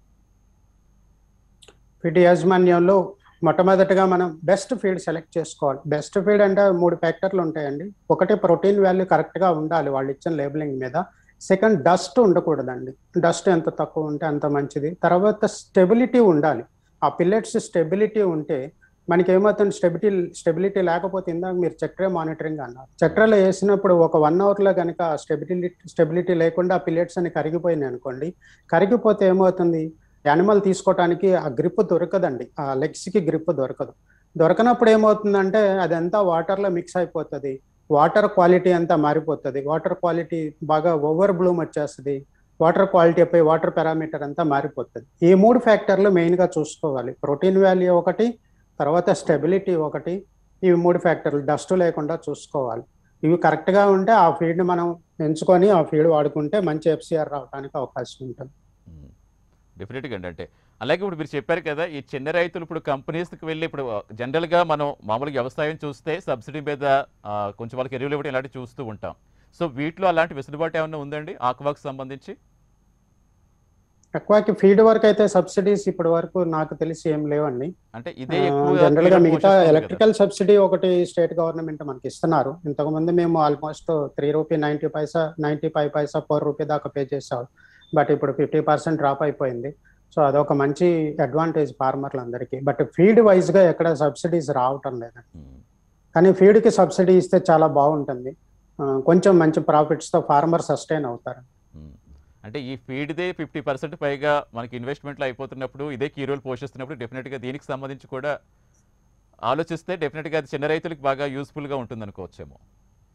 ఫీడ్ యాజమాన్యంలో మొట్టమొదటిగా మనం బెస్ట్ ఫీడ్ సెలెక్ట్ చేసుకోవాలి బెస్ట్ ఫీడ్ అంటే మూడు ఫ్యాక్టర్లు ఉంటాయండి ఒకటి ప్రోటీన్ వాల్యూ కరెక్ట్ గా ఉండాలి వాళ్ళు ఇచ్చిన లేబులింగ్ మీద సెకండ్ డస్ట్ ఉండకూడదండి డస్ట్ ఎంత తక్కువ ఉంటే అంత మంచిది తర్వాత స్టెబిలిటీ ఉండాలి ఆ పిల్లెట్స్ స్టెబిలిటీ ఉంటే మనకి ఏమవుతుంది స్టెబిలిటీ స్టెబిలిటీ లేకపోతే ఇందాక మీరు చక్రే మానిటరింగ్ అన్నారు చక్రలో వేసినప్పుడు ఒక వన్ అవర్లో కనుక స్టెబిలిటీ స్టెబిలిటీ లేకుండా ఆ పిల్లెట్స్ అని కరిగిపోయినాయి అనుకోండి కరిగిపోతే ఏమవుతుంది యానిమల్ తీసుకోవటానికి ఆ గ్రిప్ దొరకదండి ఆ లెగ్స్ కి గ్రిప్ దొరకదు దొరకనప్పుడు ఏమవుతుందంటే అదంతా వాటర్ లో మిక్స్ అయిపోతుంది వాటర్ క్వాలిటీ అంతా మారిపోతుంది వాటర్ క్వాలిటీ బాగా ఓవర్ బ్లూమ్ వచ్చేస్తుంది వాటర్ క్వాలిటీ పై వాటర్ పారామీటర్ అంతా మారిపోతుంది ఈ మూడు ఫ్యాక్టర్లు మెయిన్ గా చూసుకోవాలి ప్రోటీన్ వాల్యూ ఒకటి తర్వాత స్టెబిలిటీ ఒకటి ఇవి మూడు ఫ్యాక్టర్లు డస్ట్ లేకుండా చూసుకోవాలి ఇవి కరెక్ట్ గా ఉంటే ఆ ఫీడ్ మనం ఎంచుకొని ఆ ఫీడ్ వాడుకుంటే మంచి ఎఫ్సిఆర్ రావడానికి అవకాశం ఉంటుంది డెఫినెట్గా అండి అంటే అలాగే ఇప్పుడు మీరు చెప్పారు కదా ఈ చిన్న రైతులు ఇప్పుడు కంపెనీస్కి వెళ్ళి ఇప్పుడు జనరల్గా మనం మామూలుగా వ్యవసాయం చూస్తే సబ్సిడీ మీద ఆ, కొంచెం వాళ్ళకి ఎరువులు ఇవ్వడం ఇలాంటివి చూస్తూ ఉంటాం సో వీటిలో అలాంటి వెసులుబాటు ఏమైనా ఉందండి ఆక్వాకి సంబంధించి ఎక్కువకి ఫీడ్ వరకు అయితే సబ్సిడీస్ ఇప్పటి వరకు నాకు తెలిసి ఏం లేవండి అంటే ఇదే ఎక్కువ జనరల్ గా కీలక మిగతా పోషిస్తుంది కదా. ఎలక్ట్రికల్ సబ్సిడీ ఒకటి స్టేట్ గవర్నమెంట్ మనకి ఇస్తున్నారు ఇంతకు ముందు మేము almost three rupee ninety paisa ninety five paisa four rupee దాకా పే చేసాం బట్ ఇప్పుడు ఫిఫ్టీ పర్సెంట్ డ్రాప్ అయిపోయింది సో అదొక మంచి అడ్వాంటేజ్ ఫార్మర్లందరికీ బట్ ఫీడ్ వైజ్ గా ఎక్కడ సబ్సిడీస్ రావటం లేదండి ఉమ్. కానీ ఫీడ్ కి సబ్సిడీ ఇస్తే చాలా బాగుంటుంది ఆ, కొంచెం మంచి ప్రాఫిట్స్ తో ఫార్మర్ సస్టైన్ అవుతారు ఉమ్. అంటే ఈ ఫీడ్దే ఫిఫ్టీ పర్సెంట్ పైగా మనకి ఇన్వెస్ట్మెంట్లు అయిపోతున్నప్పుడు ఇదే కీ రోల్ పోషిస్తున్నప్పుడు డెఫినెట్గా దీనికి సంబంధించి కూడా ఆలోచిస్తే డెఫినెట్గా అది చిన్న రైతులకు బాగా యూస్ఫుల్గా ఉంటుంది అనుకోవచ్చేమో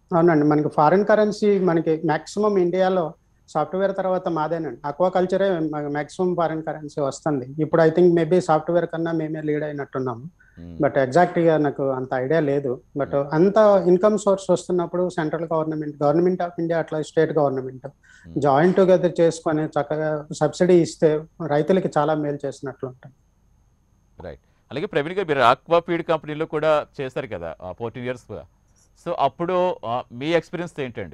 అవునండి మనకి ఫారిన్ కరెన్సీ మనకి మాక్సిమం ఇండియాలో సాఫ్ట్వేర్ తర్వాత మాదేనండి అక్వా కల్చరే మాక్సిమం ఫారిన్ కరెన్సీ వస్తుంది ఇప్పుడు ఐ థింక్ మేబీ సాఫ్ట్వేర్ కన్నా మేమే లీడ్ అయినట్టున్నాము మ్మ్. బట్ ఎగ్జాక్ట్ గా నాకు అంత ఐడియా లేదు బట్ అంత ఇన్కమ్ సోర్స్ వస్తున్నప్పుడు central government government of India అట్లా స్టేట్ గవర్నమెంట్ జాయింట్ టుగెదర్ చేసుకొని చక్కగా సబ్సిడీ ఇస్తే రైతులకి చాలా మేలు చేసినట్లు ఉంటుంది రైట్ అలాగే ప్రవీణ్ గారు మీరు ఆక్వా ఫీడ్ కంపెనీలో కూడా చేశారు కదా ఫోర్టీన్ ఇయర్స్ సో అప్పుడు ఆ, మీ ఎక్స్పీరియన్స్ ఏంటండి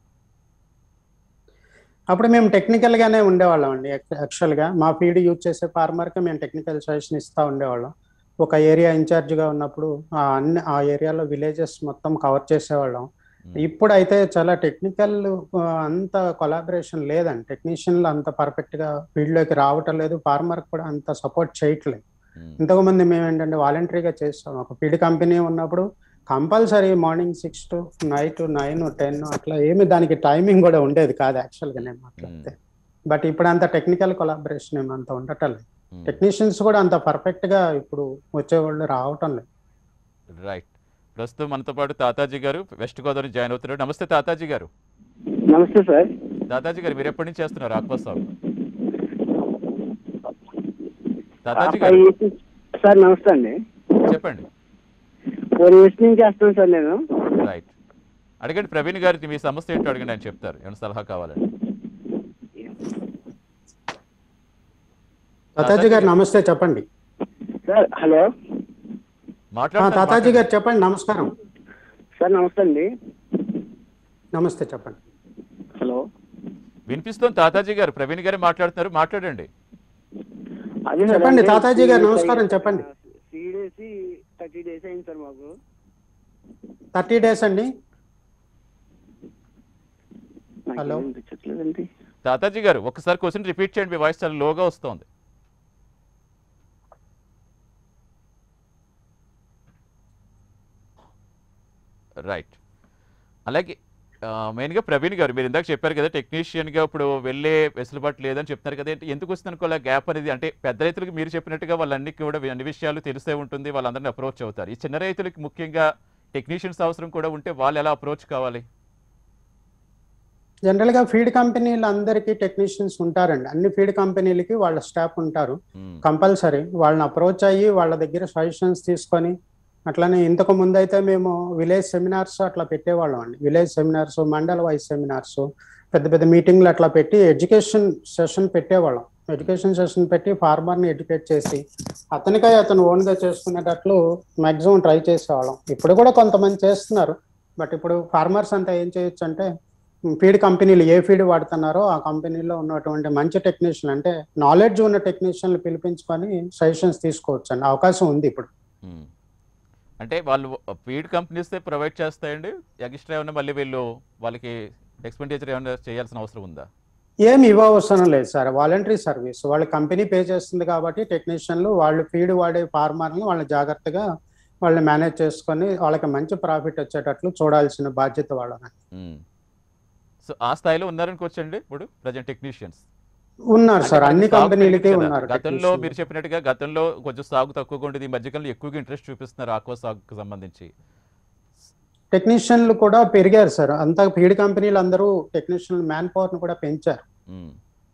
అప్పుడు మేము టెక్నికల్ గానే ఉండేవాళ్ళం అండి యాక్చువల్ గా మా ఫీడ్ యూజ్ చేసే ఫార్మర్ కి మేము టెక్నికల్ సజెషన్ ఇస్తా ఉండేవాళ్ళం ఒక ఏరియా ఇన్ఛార్జ్ గా ఉన్నప్పుడు ఆ అన్ని ఆ ఏరియాలో విలేజెస్ మొత్తం కవర్ చేసేవాళ్ళం మ్మ్. ఇప్పుడు అయితే చాలా టెక్నికల్ అంత కొలాబరేషన్ లేదండి టెక్నీషియన్లు అంత పర్ఫెక్ట్ గా ఫీల్డ్ లోకి రావటం లేదు ఫార్మర్ కూడా అంత సపోర్ట్ చేయట్లేదు మ్మ్. ఇంతకుముందు మేము ఏంటంటే వాలంటరీగా చేస్తాం ఒక ఫీడ్ కంపెనీ ఉన్నప్పుడు compulsory morning six to night nine ten అట్లా ఏమి దానికి టైమింగ్ కూడా ఉండేది కాదు యాక్చువల్ గా నేను మాట్లాడితే బట్ ఇప్పుడు అంత టెక్నికల్ కొలాబరేషన్ ఏమంత ఉండటం లేదు మ్మ్. టెక్నీషియన్స్ కూడా అంత పర్ఫెక్ట్ గా ఇప్పుడు వచ్చేవాళ్ళు రావటం లేదు రైట్ ప్రస్తుతం మనతో పాటు తాతాజీ గారు వెస్ట్ గోదావరి జాయిన్ అవుతున్నారు నమస్తే తాతాజీ గారు నమస్తే సార్ తాతాజీ గారు మీరు ఎప్పటి నుంచి చేస్తున్నారు ఆక్వా సాగు తాతాజీ ఆ, గారు ఫైవ్ ఇయర్స్ సార్ నమస్తే అండి చెప్పండి ఫోర్ ఇయర్స్ నుంచి చేస్తాను సార్ నేను రైట్ అడగండి ప్రవీణ్ గారికి మీ సమస్య ఏంటో అడగండి ఆయన చెప్తారు ఏమైనా సలహా కావాలండి తాతాజీ గారు నమస్తే చెప్పండి సార్ హలో ఆ, మాట్లాడతారు తాతాజీ గారు చెప్పండి నమస్కారం సార్ నమస్తే అండి నమస్తే చెప్పండి హలో వినిపిస్తుంది తాతాజీ గారు ప్రవీణ్ గారే మాట్లాడుతున్నారు మాట్లాడండి అదే సార్ చెప్పండి, అంటే తాతాజీ గారు, సీడ్ నమస్కారం, అయ్యి- చెప్పండి. సీడ్ వేసి థర్టీ డేస్ అయింది సార్ మాకు థర్టీ డేస్ అండి నాకు హలో. ఏం అనిపించట్లేదండి తాతాజీ గారు ఒకసారి క్వశ్చన్ రిపీట్ చేయండి మీ వాయిస్ చాలా లోగా వస్తుంది రైట్ అలాగే ఆ, మెయిన్గా ప్రవీణ్ గారు మీరు ఇందాక చెప్పారు కదా టెక్నీషియన్గా ఇప్పుడు వెళ్ళే వెసులుబాటు లేదని చెప్తున్నారు కదా ఏంటి- ఎందుకు వస్తుంది అనుకో గ్యాప్ అనేది అంటే పెద్ద రైతులకు మీరు చెప్పినట్టుగా వాళ్ళన్నిటికీ కూడా అన్ని విషయాలు తెలిసే ఉంటుంది వాళ్ళందరినీ అప్రోచ్ అవుతారు ఈ చిన్న రైతులకి ముఖ్యంగా టెక్నీషియన్స్ అవసరం కూడా ఉంటే వాళ్ళు ఎలా అప్రోచ్ కావాలి జనరల్ గా ఫీడ్ కంపెనీలు అందరికీ టెక్నీషియన్స్ ఉంటారండి అన్ని ఫీడ్ కంపెనీలకి వాళ్ళ స్టాఫ్ ఉంటారు మ్మ్. కంపల్సరీ వాళ్ళని అప్రోచ్ అయ్యి వాళ్ళ దగ్గర సజెషన్స్ తీసుకొని అట్లనే ఇంతకు ముందు అయితే మేము విలేజ్ సెమినార్స్ అట్లా పెట్టేవాళ్ళం అండి విలేజ్ సెమినార్స్ మండల వైజ్ సెమినార్స్ పెద్ద పెద్ద మీటింగ్లు అట్లా పెట్టి ఎడ్యుకేషన్ సెషన్ పెట్టేవాళ్ళం ఎడ్యుకేషన్ సెషన్ పెట్టి ఫార్మర్ని ఎడ్యుకేట్ చేసి అతనికై అతను ఓన్గా చేసుకునేటట్లు మాక్సిమం ట్రై చేసేవాళ్ళం ఇప్పుడు కూడా కొంతమంది చేస్తున్నారు బట్ ఇప్పుడు ఫార్మర్స్ అంతా ఏం చేయొచ్చు అంటే ఫీడ్ కంపెనీలు ఏ ఫీడ్ వాడుతున్నారో ఆ కంపెనీలో ఉన్నటువంటి మంచి టెక్నీషియన్ అంటే నాలెడ్జ్ ఉన్న టెక్నీషియన్లు పిలిపించుకొని సజెషన్స్ తీసుకోవచ్చు అండి అవకాశం ఉంది ఇప్పుడు మ్మ్. అంటే వాళ్ళు ఫీడ్ కంపెనీస్ ప్రొవైడ్ చేస్తాయండి ఎక్స్ట్రా ఏమైనా మళ్ళీ వీళ్ళు వాళ్ళకి ఎక్స్పెండిచర్ ఏమైనా చేయాల్సిన అవసరం ఉందా ఏమి ఇవ్వవసరం లేదు సార్ వాలంటరీ సర్వీస్ వాళ్ళ కంపెనీ పే చేస్తుంది కాబట్టి టెక్నీషియన్లు వాళ్ళు ఫీడ్ వాడే ఫార్మర్ని వాళ్ళని జాగ్రత్తగా వాళ్ళని మేనేజ్ చేసుకొని వాళ్ళకి మంచి ప్రాఫిట్ వచ్చేటట్లు చూడాల్సిన బాధ్యత వాళ్ళని మ్మ్. సో ఆ స్థాయిలో ఉన్నారనుకోవచ్చండి ఇప్పుడు ప్రజెంట్ టెక్నీషియన్స్ ఉన్నారు సార్ అంటే అన్ని సాగు కంపెనీలకి పెరిగింది కదా. ఉన్నారు గతంలో technicians. మీరు చెప్పినట్టుగా గతంలో కొంచెం సాగు తక్కువగా ఉండేది ఈ మధ్యకాలంలో ఎక్కువగా ఇంట్రెస్ట్ చూపిస్తున్నారు ఆక్వా సాగుకు సంబంధించి టెక్నీషియన్లు కూడా పెరిగారు సార్ అంతా ఫీడ్ కంపెనీలు అందరూ టెక్నీషియన్ మ్యాన్ పవర్ ని కూడా పెంచారు మ్మ్.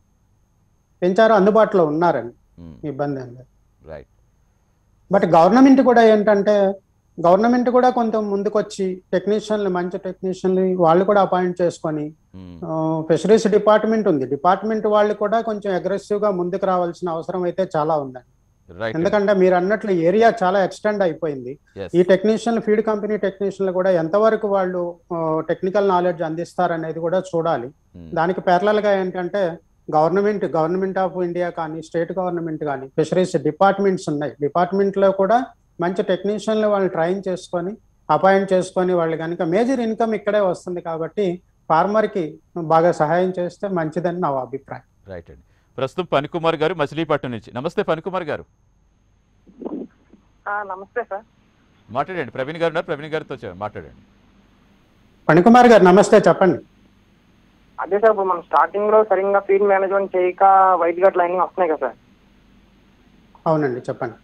పెంచారు అందుబాటులో ఉన్నారండి మ్మ్. ఇబ్బంది ఏం లేదు రైట్ బట్ గవర్నమెంట్ కూడా ఏంటంటే గవర్నమెంట్ కూడా కొంచెం ముందుకొచ్చి టెక్నీషియన్లు మంచి టెక్నీషియన్లు వాళ్ళు కూడా అపాయింట్ చేసుకొని మ్మ్. ఫిషరీస్ డిపార్ట్మెంట్ ఉంది డిపార్ట్మెంట్ వాళ్ళు కూడా కొంచెం అగ్రెసివ్ గా ముందుకు రావాల్సిన అవసరం అయితే చాలా ఉందండి రైట్ ఎందుకంటే మీరు అన్నట్లు ఏరియా చాలా ఎక్స్టెండ్ అయిపోయింది Yes. ఈ టెక్నీషియన్లు ఫీడ్ కంపెనీ టెక్నీషియన్లు కూడా ఎంతవరకు వాళ్ళు టెక్నికల్ నాలెడ్జ్ అందిస్తారనేది కూడా చూడాలి మ్మ్. దానికి parallel గా ఏంటంటే గవర్నమెంట్ గవర్నమెంట్ ఆఫ్ ఇండియా కానీ స్టేట్ గవర్నమెంట్ కానీ ఫిషరీస్ డిపార్ట్మెంట్స్ ఉన్నాయి డిపార్ట్మెంట్ లో కూడా మంచి టెక్నీషియన్లు వాళ్ళు ట్రైన్ చేసుకొని అపాయింట్ చేసుకొని వాళ్ళు కనుక మేజర్ ఇన్కమ్ ఇక్కడే వస్తుంది కాబట్టి farmer కి బాగా సహాయం చేస్తే మంచిదని నా అభిప్రాయం రైట్ అండి ప్రస్తుతం పనికుమార్ గారు మచిలీపట్నం నుంచి నమస్తే పనికుమార్ గారు ఆ, నమస్తే సార్ మాట్లాడండి ప్రవీణ్ గారు ఉన్నారు ప్రవీణ్ గారితో చె- మాట్లాడండి పణికుమార్ గారు నమస్తే చెప్పండి అదే సార్ ఇప్పుడు మనం స్టార్టింగ్ లో సరిగ్గా ఫీడ్ మేనేజ్మెంట్ చేయక వైట్ గట్ లైనింగ్ వస్తున్నాయి కదా సార్ అవునండి చెప్పండి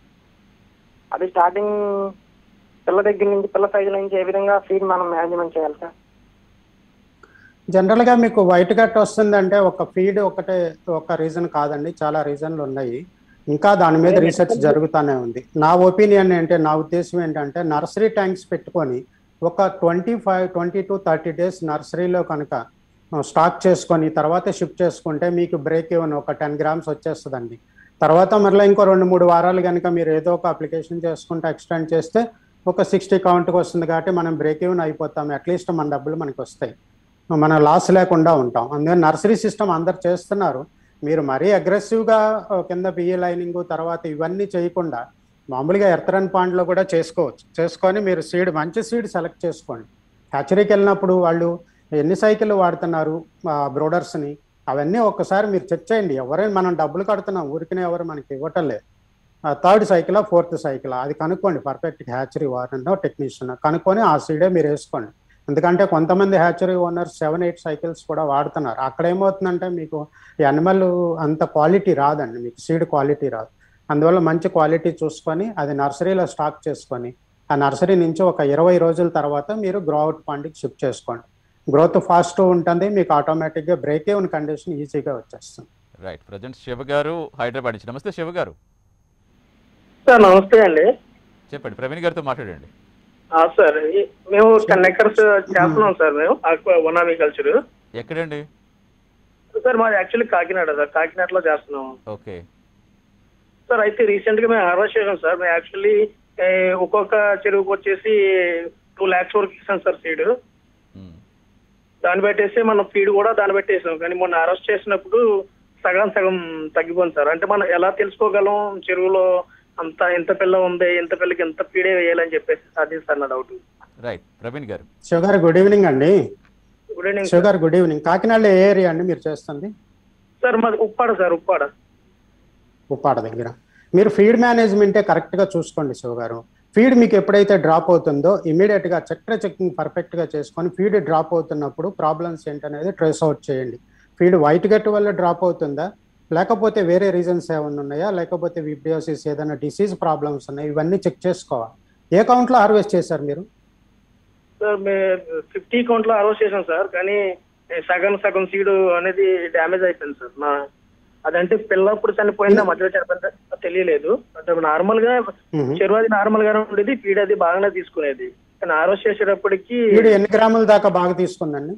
అది స్టార్టింగ్ పిల్ల దగ్గర నుంచి పిల్ల సైజు నుంచి ఏ విధంగా ఫీడ్ మనం మేనేజ్మెంట్ చేయాలి సార్ జనరల్గా మీకు వైట్ గట్ వస్తుందంటే ఒక ఫీడ్ ఒకటే ఒక రీజన్ కాదండి చాలా రీజన్లు ఉన్నాయి ఇంకా దాని మీద రీసెర్చ్ జరుగుతూనే ఉంది నా ఒపీనియన్ ఏంటంటే నా ఉద్దేశం ఏంటంటే నర్సరీ ట్యాంక్స్ పెట్టుకొని ఒక twenty five twenty to thirty days నర్సరీలో కనుక స్టాక్ చేసుకొని తర్వాత షిఫ్ట్ చేసుకుంటే మీకు బ్రేక్ ఈవెన్ ఒక టెన్ గ్రామ్స్ వచ్చేస్తుందండి తర్వాత మరలా ఇంకో రెండు మూడు వారాలు కనుక మీరు ఏదో ఒక అప్లికేషన్ చేసుకుంటే ఎక్స్టెండ్ చేస్తే ఒక సిక్స్టీ కౌంట్కి వస్తుంది కాబట్టి మనం బ్రేక్ ఈవెన్ అయిపోతాం అట్లీస్ట్ మన డబ్బులు మనకి వస్తాయి మన లాస్ లేకుండా ఉంటాం అందుకని నర్సరీ సిస్టమ్ అందరు చేస్తున్నారు మీరు మరీ అగ్రెసివ్గా కింద బియ్య లైనింగ్ తర్వాత ఇవన్నీ చేయకుండా మామూలుగా ఎర్తరన్ పాండ్లో కూడా చేసుకోవచ్చు చేసుకొని మీరు సీడ్ మంచి సీడ్ సెలెక్ట్ చేసుకోండి హ్యాచరీకి వెళ్ళినప్పుడు వాళ్ళు ఎన్ని సైకిల్ వాడుతున్నారు బ్రోడర్స్ని అవన్నీ ఒక్కసారి మీరు చెక్ చేయండి ఎవరైనా మనం డబ్బులు కడుతున్నాం ఊరికనే ఎవరు మనకి ఇవ్వటం లేదు థర్డ్ సైకిలా ఫోర్త్ సైకిలా అది కనుక్కోండి పర్ఫెక్ట్ హ్యాచరీ వారంలో టెక్నీషియన్ కనుక్కొని ఆ సీడే మీరు వేసుకోండి ఎందుకంటే కొంతమంది hatchery owners seven eight cycles కూడా వాడుతున్నారు అక్కడ ఏమవుతుందంటే మీకు ఈ అనిమల్ అంత క్వాలిటీ రాదండి మీకు సీడ్ క్వాలిటీ రాదు అందువల్ల మంచి క్వాలిటీ చూసుకొని అది నర్సరీలో స్టాక్ చేసుకొని ఆ నర్సరీ నుంచి ఒక ఇరవై రోజుల తర్వాత మీరు గ్రో అవుట్ పాండ్కి షిఫ్ట్ చేసుకోండి గ్రోత్ ఫాస్ట్ ఉంటుంది మీకు ఆటోమేటిక్గా బ్రేక్ ఈవెన్ కండిషన్ ఈజీగా వచ్చేస్తుంది రైట్ ప్రజెంట్ శివ గారు హైదరాబాద్ నుంచి నమస్తే శివ గారు సార్ నమస్తే అండి చెప్పండి ప్రవీణ్ గారితో మాట్లాడండి ఆ, సార్ ఈ- మేము టెన్ ఎకర్స్ చేస్తున్నాం సార్ మేము వన్ అగ్రికల్చర్ ఎక్కడండి సార్ మాది యాక్చువల్లీ కాకినాడ సార్ కాకినాడలో చేస్తున్నాం ఓకే సార్ అయితే రీసెంట్ గా మేము హార్వెస్ట్ చేసాం సార్ మేము యాక్చువల్లీ ఒక్కొక్క చెరువుకి వచ్చేసి టూ ల్యాక్స్ వరకు ఇస్తాం సార్ సీడ్ మ్మ్. దాన్ని పెట్టేసి మనం ఫీడ్ కూడా దాన్ని పెట్టేసాం కానీ మొన్న హార్వెస్ట్ చేసినప్పుడు సగం సగం తగ్గిపోయింది సార్ అంటే మనం ఎలా తెలుసుకోగలం చెరువులో అంత ఎంత పిల్ల ఉంది ఎంత పిల్లకి ఎంత ఫీడే వేయాలని చెప్పేసి అది సార్ నా doubt right Praveen garu Shiva garu good evening అండి good evening Shiva garu good evening కాకినాడలో ఏ ఏరియా అండి మీరు చేస్తుంది సార్ మాది ఉప్పాడ సార్ ఉప్పాడ ఉప్పాడ దగ్గర మీరు ఫీడ్ మేనేజ్మెంటే కరెక్ట్గా చూసుకోండి శివ గారు ఫీడ్ మీకు ఎప్పుడైతే డ్రాప్ అవుతుందో ఇమీడియట్గా చక్ర చెకింగ్ పర్ఫెక్ట్గా చేసుకొని ఫీడ్ డ్రాప్ అవుతున్నప్పుడు ప్రాబ్లమ్స్ ఏంటనేది ట్రేస్ అవుట్ చేయండి ఫీడ్ వైట్ గట్ వల్ల డ్రాప్ అవుతుందా లేకపోతే వేరే రీజన్స్ ఏమైనా ఉన్నాయా లేకపోతే విబ్రియోసిస్ ఏదైనా డిసీజ్ ప్రాబ్లమ్స్ ఉన్నాయి ఇవన్నీ చెక్ చేసుకోవాలి ఏ కౌంట్లో హార్వెస్ట్ చేశారు మీరు సార్ మేము ఫిఫ్టీ కౌంట్ లో అరౌస్ చేసాం సార్ కానీ సగం సగం సీడ్ అనేది డ్యామేజ్ అయిపోయింది సార్ నా అదంటే పిల్లప్పుడు చనిపోయిందా మధ్యలో చనిపోయిందా తెలియలేదు అంటే నార్మల్ గా మ్మ్. చెరువు అది నార్మల్ గానే ఉండేది ఫీడ్ అది బాగానే తీసుకునేది కానీ ఆరోస్ చేసేటప్పటికి ఫీడ్ ఎన్ని గ్రాముల దాకా బాగా తీసుకుందండి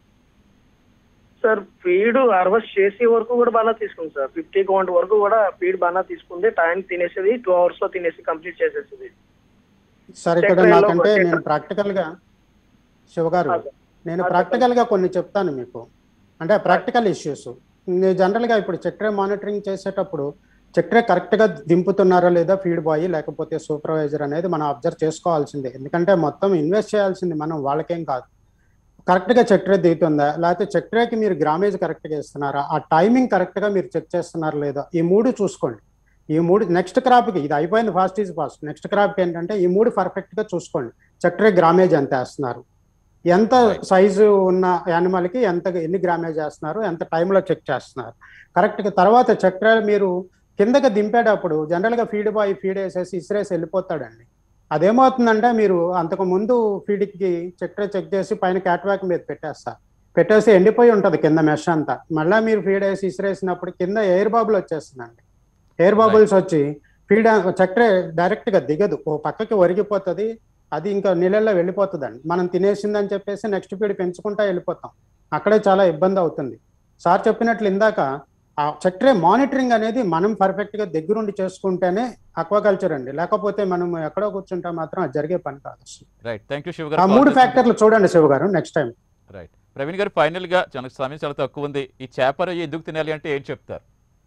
సార్ ఫీడ్ హార్వెస్ట్ చేసే వరకు కూడా బాగా తీసుకుంది సార్ ఫిఫ్టీ కౌంట్ వరకు కూడా ఫీడ్ బాగా తీసుకుంది టైం తినేసేది టూ అవర్స్ లో తినేసి కంప్లీట్ చేసేసింది సరే ఇక్కడ చక్రాల్లో నాకంటే చక్ర- నేను ప్రాక్టికల్ గా శివగారు ఆ, సార్. నేను ఆ, ప్రాక్టికల్ గా కొన్ని చెప్తాను మీకు అంటే ప్రాక్టికల్ ఇష్యూస్ జనరల్ గా ఇప్పుడు చక్ర మానిటరింగ్ చేసేటప్పుడు చక్ర కరెక్ట్ గా దింపుతున్నారా లేదా ఫీడ్ బాయ్ లేకపోతే సూపర్వైజర్ అనేది మనం అబ్జర్వ్ చేసుకోవాల్సిందే ఎందుకంటే మొత్తం ఇన్వెస్ట్ చేయాల్సింది మనం వాళ్ళకేం కాదు కరెక్ట్ గా చక్ర దిగుతుందా లేకపోతే చక్రకి మీరు గ్రామేజ్ కరెక్ట్ గా ఇస్తున్నారా ఆ టైమింగ్ కరెక్ట్ గా మీరు చెక్ చేస్తున్నారా లేదా ఈ మూడు చూసుకోండి ఈ మూడు నెక్స్ట్ క్రాప్కి ఇది అయిపోయింది ఫాస్ట్ ఈజ్ ఫాస్ట్ నెక్స్ట్ క్రాప్కి ఏంటంటే ఈ మూడు పర్ఫెక్ట్ గా చూసుకోండి చక్ర గ్రామేజ్ ఎంత వేస్తున్నారు ఎంత Right. సైజు ఉన్న యానిమల్కి ఎంత ఎన్ని గ్రామేజ్ వేస్తున్నారు ఎంత టైంలో చెక్ చేస్తున్నారు కరెక్ట్గా తర్వాత చక్ర మీరు కిందకి దింపేటప్పుడు జనరల్గా ఫీడ్ బాయ్ ఫీడ్ వేసేసి ఇసిరేసి వెళ్ళిపోతాడండి అదేమవుతుందంటే మీరు అంతకు ముందు ఫీడ్కి చక్ర చెక్ చేసి పైన క్యాట్వాక్ మీద పెట్టేస్తారు పెట్టేసి ఎండిపోయి ఉంటుంది కింద మెష్ అంతా మళ్ళీ మీరు ఫీడ్ వేసి ఇసిరేసినప్పుడు కింద ఎయిర్ బాబుల్ వచ్చేస్తుందండి ఎయిర్ బబుల్స్ వచ్చి ఫీడ్ చక్కెర డైరెక్ట్ గా దిగదు ఓ పక్కకి ఒరిగిపోతుంది అది ఇంకా నీళ్ళల్లో వెళ్ళిపోతుందండి మనం తినేసిందని చెప్పేసి నెక్స్ట్ ఫీడ్ పెంచుకుంటా వెళ్ళిపోతాం అక్కడే చాలా ఇబ్బంది అవుతుంది సార్ చెప్పినట్లు ఇందాక ఆ చక్కెర మానిటరింగ్ అనేది మనం పర్ఫెక్ట్ గా దగ్గరుండి చేసుకుంటేనే అక్వాకల్చర్ అండి లేకపోతే మనం ఎక్కడో కూర్చుంటే మాత్రం అది జరిగే పని కాదు అసలు. రైట్ థ్యాంక్ యూ శివ ఆ గారు మూడు ఫ్యాక్టర్లు చూడండి శివ గారు నెక్స్ట్ టైం రైట్ ప్రవీణ్ గారు ఫైనల్ గా చాలా సమయం చాలా తక్కువ ఉంది ఈ చేప రొయ్య ఎందుకు తినాలి అంటే ఏం చెప్తారు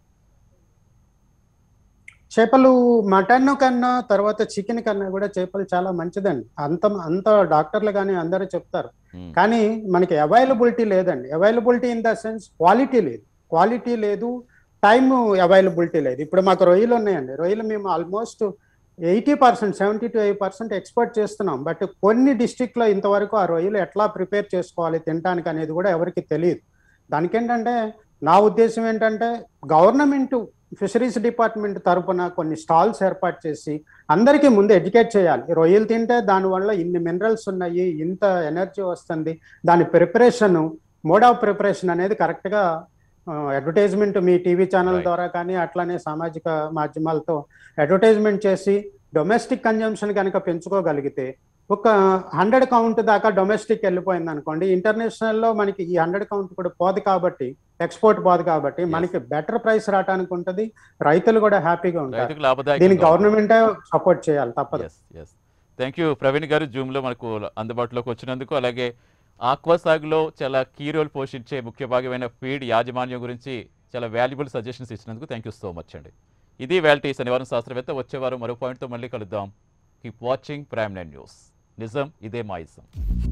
చేపలు మటన్ కన్నా తర్వాత చికెన్ కన్నా కూడా చేపలు చాలా మంచిదండి అంత అంత డాక్టర్లు కానీ అందరూ చెప్తారు మ్మ్. కానీ మనకి అవైలబిలిటీ లేదండి availability in the sense quality లేదు క్వాలిటీ లేదు టైం అవైలబిలిటీ లేదు ఇప్పుడు మాకు రొయ్యలు ఉన్నాయండి రొయ్యలు మేము almost eighty percent seventy to eight percent export చేస్తున్నాం బట్ కొన్ని డిస్టిక్లో ఇంతవరకు ఆ రొయ్యలు ఎట్లా ప్రిపేర్ చేసుకోవాలి తినడానికి అనేది కూడా ఎవరికి తెలియదు దానికి ఏంటంటే నా ఉద్దేశం ఏంటంటే గవర్నమెంట్ ఫిషరీస్ డిపార్ట్మెంట్ తరపున కొన్ని స్టాల్స్ ఏర్పాటు చేసి అందరికీ ముందు ఎడ్యుకేట్ చేయాలి రొయ్యలు తింటే దానివల్ల ఇన్ని మినరల్స్ ఉన్నాయి ఇంత ఎనర్జీ వస్తుంది దాని ప్రిపరేషన్ మోడ్ ఆఫ్ ప్రిపరేషన్ అనేది కరెక్ట్గా అడ్వర్టైజ్మెంట్ మీ టీవీ ఛానల్ Right. ద్వారా కానీ అట్లానే సామాజిక మాధ్యమాలతో అడ్వర్టైజ్మెంట్ చేసి డొమెస్టిక్ కన్జంప్షన్ కనుక పెంచుకోగలిగితే ఒక హండ్రెడ్ కౌంట్ దాకా డొమెస్టిక్ వెళ్ళిపోయింది అనుకోండి ఇంటర్నేషనల్ లో మనకి ఈ హండ్రెడ్ కౌంట్ కూడా పోదు కాబట్టి ఎక్స్పోర్ట్ పోదు కాబట్టి మనకి బెటర్ ప్రైస్ రావడానికి ఉంటది రైతులు కూడా హ్యాపీగా ఉంటారు రైతుకు లాభదాయకం దీనికి గవర్నమెంటే సపోర్ట్ చేయాలి తప్పదు yes yes thank you Praveen garu జూమ్లో మనకు అందుబాటులోకి వచ్చినందుకు అలాగే ఆక్వా సాగులో చాలా కీ రోల్ పోషించే ముఖ్య భాగమైన ఫీడ్ యాజమాన్యం గురించి చాలా వాల్యుబుల్ సజెషన్స్ ఇచ్చినందుకు థ్యాంక్ యూ సో మచ్ అండి ఇది వ్యాలిటీ శనివారం శాస్త్రవేత్త వచ్చేవారం మరో పాయింట్తో మళ్ళీ కలుద్దాం keep watching prime nine news నిజం ఇదే మా ఇజం